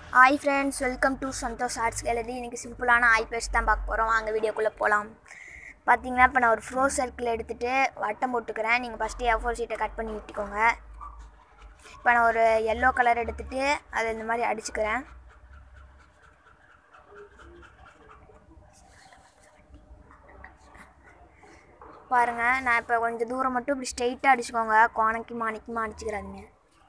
hi friends welcome to Santosh arts gallery இன்றைக்கி சிம்பிளான ஆய் பேஸ்ட் தான் பார்க்க போகிறோம் வாங்க வீடியோக்குள்ளே போகலாம் பார்த்தீங்கன்னா இப்போ நான் ஒரு ஃப்ரோ சர்க்கிள் எடுத்துகிட்டு வட்டம் போட்டுக்கிறேன் நீங்கள் ஃபஸ்ட்டு ஏ ஃபோர் ஷீட்டை கட் பண்ணி விட்டுக்கோங்க இப்போ நான் ஒரு எல்லோ கலர் எடுத்துகிட்டு அதை இந்த மாதிரி அடிச்சுக்கிறேன் பாருங்கள் நான் இப்போ கொஞ்சம் தூரம் மட்டும் இப்படி ஸ்ட்ரெயிட்டாக அடிச்சுக்கோங்க கோணைக்கு மாணிக்குமா அடிச்சுக்கிறாதீங்க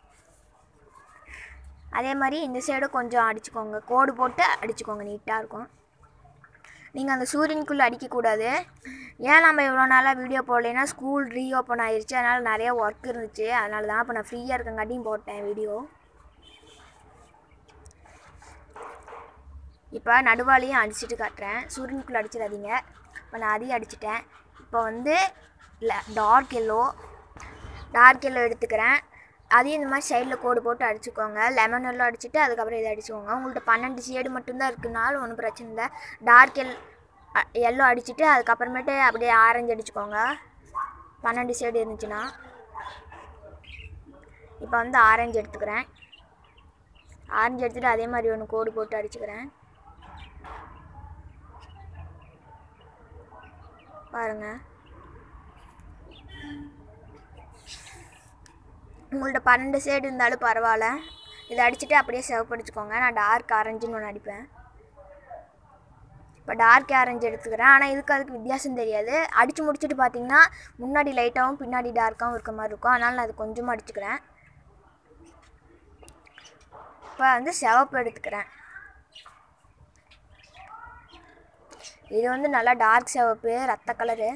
அதே மாதிரி இந்த சைடும் கொஞ்சம் அடிச்சுக்கோங்க கோடு போட்டு அடிச்சுக்கோங்க நீட்டாக இருக்கும் நீங்கள் அந்த சூரியனுக்குள்ளே அடிக்கக்கூடாது ஏன் நம்ம இவ்வளோ நாளாக வீடியோ போடலைன்னா ஸ்கூல் ரீஓப்பன் ஆயிடுச்சு அதனால் நிறைய ஒர்க் இருந்துச்சு அதனால தான் இப்போ நான் ஃப்ரீயாக இருக்கங்காட்டியும் போட்டேன் வீடியோ இப்போ நடுவாலையும் அடிச்சுட்டு காட்டுறேன் சூரியனுக்குள்ளே அடிச்சிடாதீங்க இப்போ நான் அதையும் அடிச்சிட்டேன் இப்போ வந்து டார்க் எல்லோ டார்க் எல்லோ எடுத்துக்கிறேன் அதையும் இந்த மாதிரி சைடில் கோடு போட்டு அடிச்சுக்கோங்க லெமன் எல்லாம் அடிச்சுட்டு அதுக்கப்புறம் இதை அடிச்சுக்கோங்க உங்கள்கிட்ட பன்னெண்டு ஷேடு மட்டும்தான் இருக்குனாலும் ஒன்றும் பிரச்சனை இல்லை டார்க் எல் எல்லோ அடிச்சுட்டு அதுக்கப்புறமேட்டு அப்படியே ஆரஞ்சு அடிச்சுக்கோங்க பன்னெண்டு ஷேடு இருந்துச்சுன்னா இப்போ வந்து ஆரஞ்சு எடுத்துக்கிறேன் ஆரஞ்சு எடுத்துகிட்டு அதே மாதிரி ஒன்று கோடு போட்டு அடிச்சுக்கிறேன் பாருங்கள் உங்கள்ட்ட பன்னெண்டு ஷேடு இருந்தாலும் பரவாயில்ல இதை அடிச்சுட்டு அப்படியே சிவப்பு அடிச்சுக்கோங்க நான் டார்க் ஆரஞ்சுன்னு ஒன்று அடிப்பேன் இப்போ டார்க் ஆரஞ்சு எடுத்துக்கிறேன் ஆனால் இதுக்கு அதுக்கு வித்தியாசம் தெரியாது அடித்து முடிச்சுட்டு பார்த்தீங்கன்னா முன்னாடி லைட்டாகவும் பின்னாடி டார்க்காகவும் இருக்க மாதிரி இருக்கும் அதனால் நான் அது கொஞ்சமாக அடிச்சுக்கிறேன் இப்போ வந்து சிவப்பு எடுத்துக்கிறேன் இது வந்து நல்லா டார்க் சிவப்பு ரத்த கலரு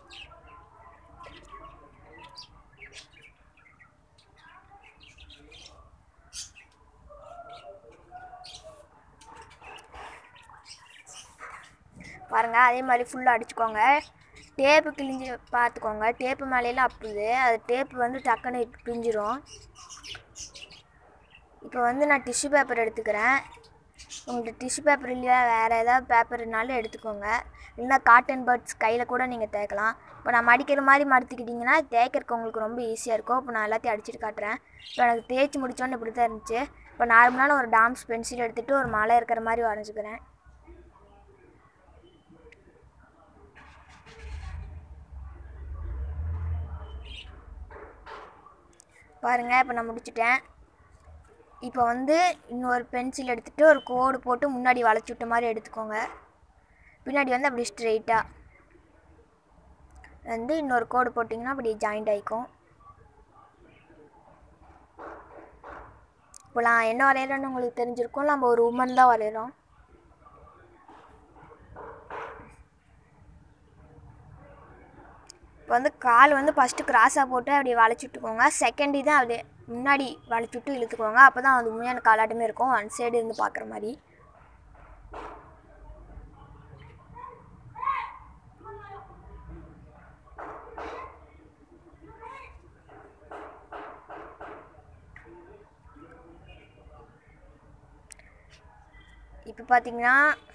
பாருங்கள் அதே மாதிரி ஃபுல்லாக அடிச்சுக்கோங்க டேப்பு கிழிஞ்சு பார்த்துக்கோங்க டேப்பு மேலேலாம் அப்புது அது டேப்பு வந்து டக்குன்னு பிரிஞ்சிரும் இப்போ வந்து நான் டிஷ்யூ பேப்பர் எடுத்துக்கிறேன் உங்களுக்கு டிஷ்யூ பேப்பர் இல்லையா வேறு ஏதாவது பேப்பர்னாலும் எடுத்துக்கோங்க இல்லைனா காட்டன் பர்ட்ஸ் கையில் கூட நீங்கள் தேய்க்கலாம் இப்போ நான் மடிக்கிற மாதிரி மடுத்துக்கிட்டிங்கன்னா தேய்க்கிறதுக்கு உங்களுக்கு ரொம்ப ஈஸியாக இருக்கும் இப்போ நான் எல்லாத்தையும் அடிச்சுட்டு காட்டுறேன் இப்போ எனக்கு தேய்ச்சி முடிச்சோன்னு இப்படி தான் இருந்துச்சு இப்போ நார்மலான ஒரு டாம்ஸ் பென்சில் எடுத்துகிட்டு ஒரு மலை இருக்கிற மாதிரி வரைஞ்சிக்கிறேன் பாருங்கள் இப்போ நான் முடிச்சிட்டேன் இப்போ வந்து இன்னொரு பென்சில் எடுத்துகிட்டு ஒரு கோடு போட்டு முன்னாடி வளைச்சி விட்ட மாதிரி எடுத்துக்கோங்க பின்னாடி வந்து அப்படி ஸ்ட்ரெயிட்டாக வந்து இன்னொரு கோடு போட்டிங்கன்னா அப்படி ஜாயிண்ட் ஆகிக்கும் இப்போ நான் என்ன வரைகிறேன்னு உங்களுக்கு தெரிஞ்சிருக்கும் நம்ம ஒரு உமன் தான் வரைகிறோம் இப்போ வந்து கால் வந்து ஃபஸ்ட்டு கிராஸாக போட்டு அப்படியே வளைச்சி விட்டுக்கோங்க செகண்ட் தான் அப்படியே முன்னாடி வளைச்சி விட்டு இழுத்துக்கோங்க அப்போ தான் அது உண்மையான காலாட்டமே இருக்கும் ஒன் சைடு இருந்து பார்க்குற மாதிரி இப்போ பார்த்தீங்கன்னா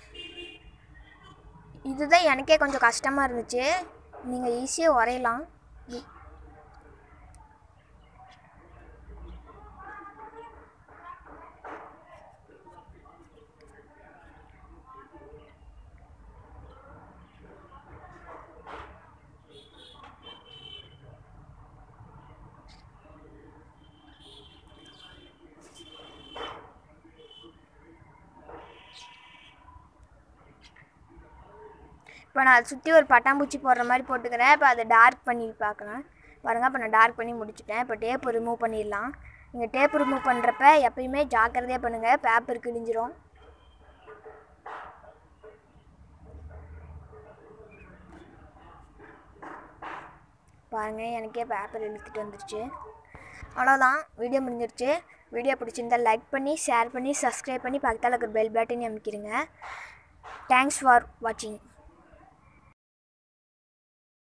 இதுதான் எனக்கே கொஞ்சம் கஷ்டமாக இருந்துச்சு நீங்கள் ஈஸியாக வரையலாம் இப்போ நான் அதை சுற்றி ஒரு பட்டாம்பூச்சி போடுற மாதிரி போட்டுக்கிறேன் இப்போ அதை டார்க் பண்ணி பார்க்கலாம் பாருங்கள் இப்போ நான் டார்க் பண்ணி முடிச்சிட்டேன் இப்போ டேப்பு ரிமூவ் பண்ணிடலாம் நீங்கள் டேப் ரிமூவ் பண்ணுறப்ப எப்பயுமே ஜாக்கிரதையாக பண்ணுங்கள் பேப்பர் கிழிஞ்சிரும் பாருங்கள் எனக்கே பேப்பர் இழுத்துட்டு வந்துருச்சு அவ்வளோதான் வீடியோ முடிஞ்சிருச்சு வீடியோ பிடிச்சிருந்தா லைக் பண்ணி ஷேர் பண்ணி சப்ஸ்கிரைப் பண்ணி பக்கத்தில் இருக்கிற பெல் பட்டன் அமைக்கிறீங்க தேங்க்ஸ் ஃபார் வாட்சிங்